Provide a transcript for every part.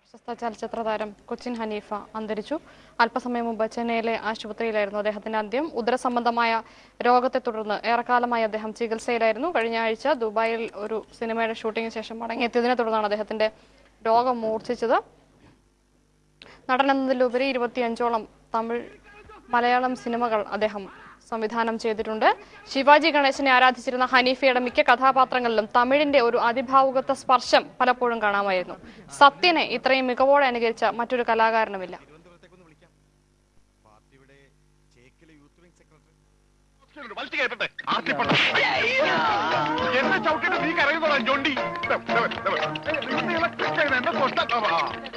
പ്രശസ്ത ചലച്ചിത്ര താരം കൊച്ചിൻ ഹനീഫ അന്തരിച്ചു അല്പസമയം മുമ്പ് ചെന്നൈയിലെ ആശുപത്രിയിലായിരുന്നു അദ്ദേഹത്തിന്റെ അന്ത്യം ഉദരസംബന്ധമായ രോഗത്തെ തുടർന്ന് ഏറെക്കാലമായി അദ്ദേഹം ചികിത്സയിലായിരുന്നു കഴിഞ്ഞ ആഴ്ച ദുബായിൽ ഒരു സിനിമയുടെ ഷൂട്ടിങ്ങിന് ശേഷം മടങ്ങിയെത്തിയതിനെ തുടർന്നാണ് അദ്ദേഹത്തിന്റെ രോഗം മൂർച്ഛിച്ചത് നടൻ എന്നതിലുപരി ഇരുപത്തിയഞ്ചോളം തമിഴ് മലയാളം സിനിമകൾ അദ്ദേഹം സംവിധാനം ചെയ്തിട്ടുണ്ട് ശിവാജി ഗണേശനെ ആരാധിച്ചിരുന്ന ഹനീഫയുടെ മിക്ക കഥാപാത്രങ്ങളിലും തമിഴിന്റെ ഒരു അതിഭാവുകത്വ സ്പർശം പലപ്പോഴും കാണാമായിരുന്നു സത്യനെ ഇത്രയും മികവോടെ അനുകരിച്ച മറ്റൊരു കലാകാരനുമില്ല വലിച്ചു കയറ്റട്ടെ ആർത്തിപ്പെട്ട എന്നെ ചവിട്ടിട്ട് നീ കരയുന്നതാ ജോണ്ടി ദേ, ദേ, ദേ, നിങ്ങൾ ഇളക്കൊക്കെ എന്നെ തൊട്ടവാ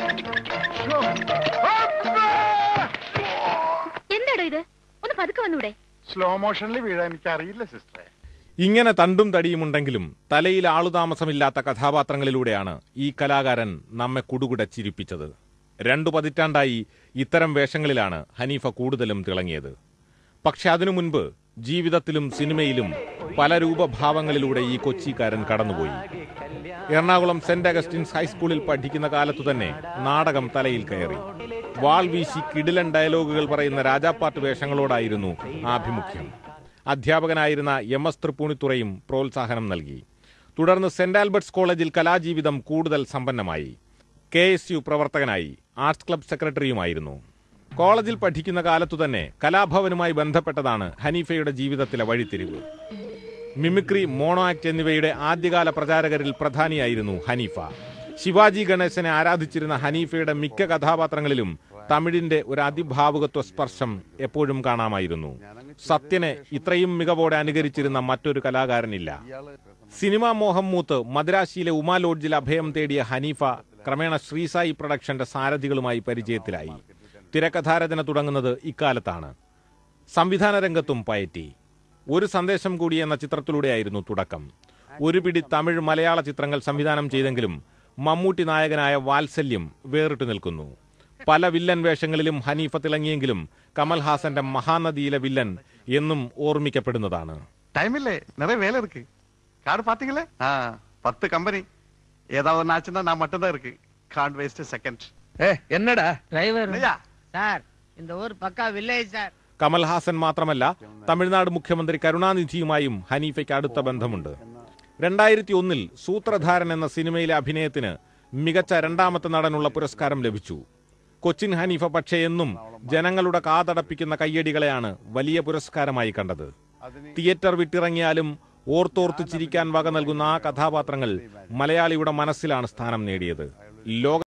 എന്താടോ ഇത് ഒന്ന് പതുക്കെ വന്നൂടെ സ്ലോ മോഷനിൽ വീഴാൻ എനിക്ക് അറിയില്ല സിസ്റ്ററെ ഇങ്ങനെ തണ്ടും തടിയുമുണ്ടെങ്കിലും തലയിൽ ആളുതാമസമില്ലാത്ത കഥാപാത്രങ്ങളിലൂടെയാണ് ഈ കലാകാരൻ നമ്മെ കുടുകുടച്ചിരിപ്പിച്ചത് രണ്ടു പതിറ്റാണ്ടായി ഇത്തരം വേഷങ്ങളിലാണ് ഹനീഫ കൂടുതലും തിളങ്ങിയത് പക്ഷെ അതിനു മുൻപ് ജീവിതത്തിലും സിനിമയിലും പല രൂപഭാവങ്ങളിലൂടെ ഈ കൊച്ചിക്കാരൻ കടന്നുപോയി എറണാകുളം സെന്റ് അഗസ്റ്റിൻസ് ഹൈസ്കൂളിൽ പഠിക്കുന്ന കാലത്തു തന്നെ നാടകം തലയിൽ കയറി വാൾ വീശി കിടിലൻ ഡയലോഗുകൾ പറയുന്ന രാജാപ്പാട്ട് വേഷങ്ങളോടായിരുന്നു ആഭിമുഖ്യം അധ്യാപകനായിരുന്ന എം എസ് തൃപ്പൂണിത്തുറയും പ്രോത്സാഹനം നൽകി തുടർന്ന് സെന്റ് ആൽബർട്ട്സ് കോളേജിൽ കലാജീവിതം കൂടുതൽ സമ്പന്നമായി കെ എസ് യു പ്രവർത്തകനായി ആർട്സ് ക്ലബ് സെക്രട്ടറിയുമായിരുന്നു കോളേജിൽ പഠിക്കുന്ന കാലത്തു തന്നെ കലാഭവനുമായി ബന്ധപ്പെട്ടതാണ് ഹനീഫയുടെ ജീവിതത്തിലെ വഴിത്തിരിവ് മിമിക്രി മോണോ ആക്ട് എന്നിവയുടെ ആദ്യകാല പ്രചാരകരിൽ പ്രധാനിയായിരുന്നു ഹനീഫ ശിവാജി ഗണേശനെ ആരാധിച്ചിരുന്ന ഹനീഫയുടെ മിക്ക കഥാപാത്രങ്ങളിലും തമിഴിന്റെ ഒരു അതിഭാവുകത്വ സ്പർശം എപ്പോഴും കാണാമായിരുന്നു സത്യനെ ഇത്രയും മികവോടെ അനുകരിച്ചിരുന്ന മറ്റൊരു കലാകാരനില്ല സിനിമാ മോഹം മൂത്ത് മദ്രാശിയിലെ ഉമാ ലോഡ്ജിൽ അഭയം തേടിയ ഹനീഫ ക്രമേണ ശ്രീസായി പ്രൊഡക്ഷന്റെ സാരഥികളുമായി പരിചയത്തിലായി തിരക്കഥാരചന തുടങ്ങുന്നത് ഇക്കാലത്താണ് സംവിധാന രംഗത്തും പയറ്റി ഒരു സന്ദേശം കൂടി എന്ന ചിത്രത്തിലൂടെയായിരുന്നു തുടക്കം ഒരു പിടി തമിഴ് മലയാള ചിത്രങ്ങൾ സംവിധാനം ചെയ്തെങ്കിലും മമ്മൂട്ടി നായകനായ വാത്സല്യം വേറിട്ടു നിൽക്കുന്നു പല വില്ലൻ വേഷങ്ങളിലും ഹനീഫ തിളങ്ങിയെങ്കിലും കമൽഹാസന്റെ മഹാനദിയിലെ വില്ലൻ എന്നും ഓർമ്മിക്കപ്പെടുന്നതാണ് டைமில்லே நிறைய வேலை இருக்கு கார்டு பாத்தீங்களே ஆ பத்து கம்பெனி ஏதாவது ஒன்று ஆச்சுன்னா நான் மட்டும்தான் இருக்கு காண்ட் வேஸ்ட் செகண்ட் ஏ என்னடா டிரைவர் இல்லையா சார் இந்த ஊர் பக்கா வில்லேஜ் சார் കമൽഹാസൻ മാത്രമല്ല തമിഴ്നാട് മുഖ്യമന്ത്രി കരുണാനിധിയുമായും ഹനീഫയ്ക്ക് അടുത്ത ബന്ധമുണ്ട് രണ്ടായിരത്തി ഒന്നിൽ സൂത്രധാരൻ എന്ന സിനിമയിലെ അഭിനയത്തിന് മികച്ച രണ്ടാമത്തെ നടനുള്ള പുരസ്കാരം ലഭിച്ചു കൊച്ചിൻ ഹനീഫ പക്ഷേ എന്നും ജനങ്ങളുടെ കാതടപ്പിക്കുന്ന കയ്യടികളെയാണ് വലിയ പുരസ്കാരമായി കണ്ടത് തിയേറ്റർ വിട്ടിറങ്ങിയാലും ഓർത്തോർത്ത് ചിരിക്കാൻ വക നൽകുന്ന ആ കഥാപാത്രങ്ങൾ മലയാളിയുടെ മനസ്സിലാണ് സ്ഥാനം നേടിയത് ലോക